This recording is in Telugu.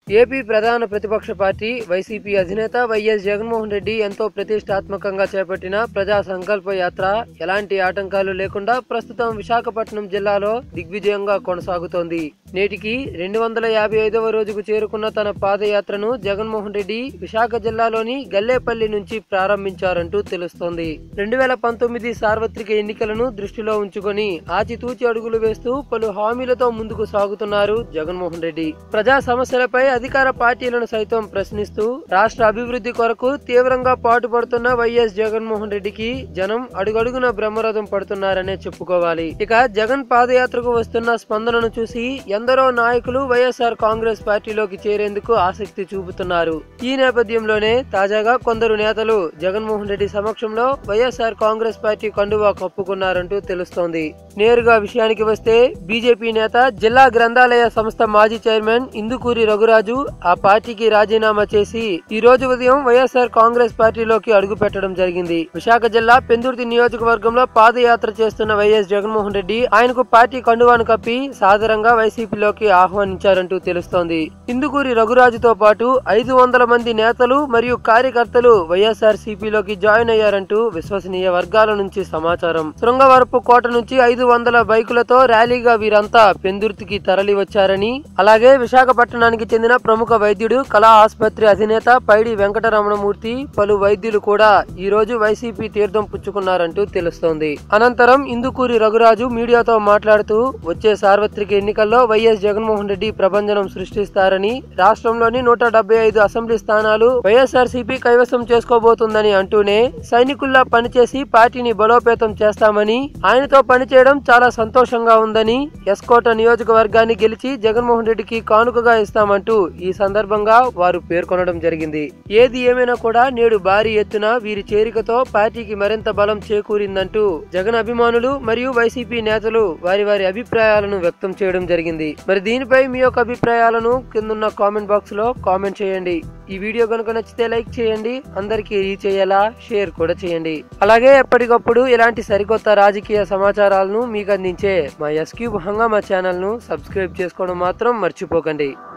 ఏపీ ప్రధాన ప్రతిపక్ష పార్టీ వైసీపీ అధినేత వైఎస్ జగన్మోహన్ రెడ్డి ఎంతో ప్రతిష్టాత్మకంగా చేపట్టిన ప్రజా సంకల్ప యాత్ర ఎలాంటి ఆటంకాలు లేకుండా ప్రస్తుతం విశాఖపట్నం జిల్లాలో దిగ్విజయంగా కొనసాగుతోంది నేటికి రెండు వందల యాభై ఐదవ రోజుకు చేరుకున్న తన పాదయాత్రను జగన్మోహన్ రెడ్డి విశాఖ జిల్లాలోని గల్లేపల్లి నుంచి ప్రారంభించారంటూ తెలుస్తోంది రెండు వేల పంతొమ్మిది సార్వత్రిక ఎన్నికలను దృష్టిలో ఉంచుకొని ఆచితూచి అడుగులు వేస్తూ పలు హామీలతో ముందుకు సాగుతున్నారు జగన్మోహన్ రెడ్డి ప్రజా సమస్యలపై అధికార పార్టీలను సైతం ప్రశ్నిస్తూ రాష్ట్ర అభివృద్ధి కొరకు తీవ్రంగా పాటుపడుతున్న వైఎస్ జగన్మోహన్ రెడ్డికి జనం అడుగడుగున బ్రహ్మరథం పడుతున్నారనే చెప్పుకోవాలి ఇక జగన్ పాదయాత్రకు వస్తున్న స్పందనను చూసి ఎందరో నాయకులు వైఎస్ఆర్ కాంగ్రెస్ పార్టీలోకి చేరేందుకు ఆసక్తి చూపుతున్నారు ఈ నేపథ్యంలోనే తాజాగా కొందరు నేతలు జగన్మోహన్ రెడ్డి సమక్షంలో వైఎస్ఆర్ కాంగ్రెస్ పార్టీ కండువా కప్పుకున్నారంటూ తెలుస్తోంది నేరుగా విషయానికి వస్తే బీజేపీ నేత జిల్లా గ్రంథాలయ సంస్థ మాజీ చైర్మన్ ఇందుకూరి రఘురాజు ఆ పార్టీకి రాజీనామా చేసి ఈ రోజు ఉదయం వైఎస్ఆర్ కాంగ్రెస్ పార్టీలోకి అడుగు పెట్టడం జరిగింది విశాఖ జిల్లా పెందుర్తి నియోజకవర్గంలో పాదయాత్ర చేస్తున్న వైఎస్ జగన్మోహన్ రెడ్డి ఆయనకు పార్టీ కండువాను కప్పి సాదరంగా వైసీపీలోకి ఆహ్వానించారంటూ తెలుస్తోంది ఇందుకూరి రఘురాజుతో పాటు ఐదు వందల మంది నేతలు మరియు కార్యకర్తలు వైఎస్ఆర్ సిపిలోకి జాయిన్ అయ్యారంటూ విశ్వసనీయ వర్గాల నుంచి సమాచారం శృంగవరపు కోట నుంచి ఐదు వందల బైకులతో ర్యాలీగా వీరంతా పెందుర్తికి తరలి వచ్చారని అలాగే విశాఖపట్నానికి చెందిన ప్రముఖ వైద్యుడు కళా ఆసుపత్రి అధినేత పైడి వెంకటరమణమూర్తి పలు వైద్యులు కూడా ఈ రోజు వైసీపీ తీర్థం పుచ్చుకున్నారంటూ తెలుస్తోంది అనంతరం ఇందుకూరి రఘురాజు మీడియాతో మాట్లాడుతూ వచ్చే సార్వత్రిక ఎన్నికల్లో వైఎస్ జగన్మోహన్ రెడ్డి ప్రభంజనం సృష్టిస్తారని రాష్ట్రంలోని నూట డెబ్బై ఐదు అసెంబ్లీ స్థానాలు వైఎస్ఆర్ కైవసం చేసుకోబోతుందని అంటూనే సైనికుల్లా పనిచేసి పార్టీని బలోపేతం చేస్తామని ఆయనతో పనిచేయడం చాలా సంతోషంగా ఉందని ఎస్కోట నియోజకవర్గాన్ని గెలిచి జగన్మోహన్ రెడ్డికి కానుకగా ఇస్తామంటూ ఈ సందర్భంగా వారు పేర్కొనడం జరిగింది ఏది ఏమైనా కూడా నేడు భారీ ఎత్తున వీరి చేరికతో పార్టీకి మరింత బలం చేకూరిందంటూ జగన్ అభిమానులు మరియు వైసీపీ నేతలు వారి వారి అభిప్రాయాలను వ్యక్తం చేయడం జరిగింది మరి దీనిపై మీ యొక్క అభిప్రాయాలను కిందున్న కామెంట్ బాక్స్ లో కామెంట్ చేయండి ఈ వీడియో కనుక నచ్చితే లైక్ చేయండి అందరికీ రీచ్ అయ్యేలా షేర్ కూడా చేయండి అలాగే ఎప్పటికప్పుడు ఇలాంటి సరికొత్త రాజకీయ సమాచారాలను మీకు అందించే మా ఎస్క్యూబ్ హంగామా ఛానల్ ను సబ్స్క్రైబ్ చేసుకోవడం మాత్రం మర్చిపోకండి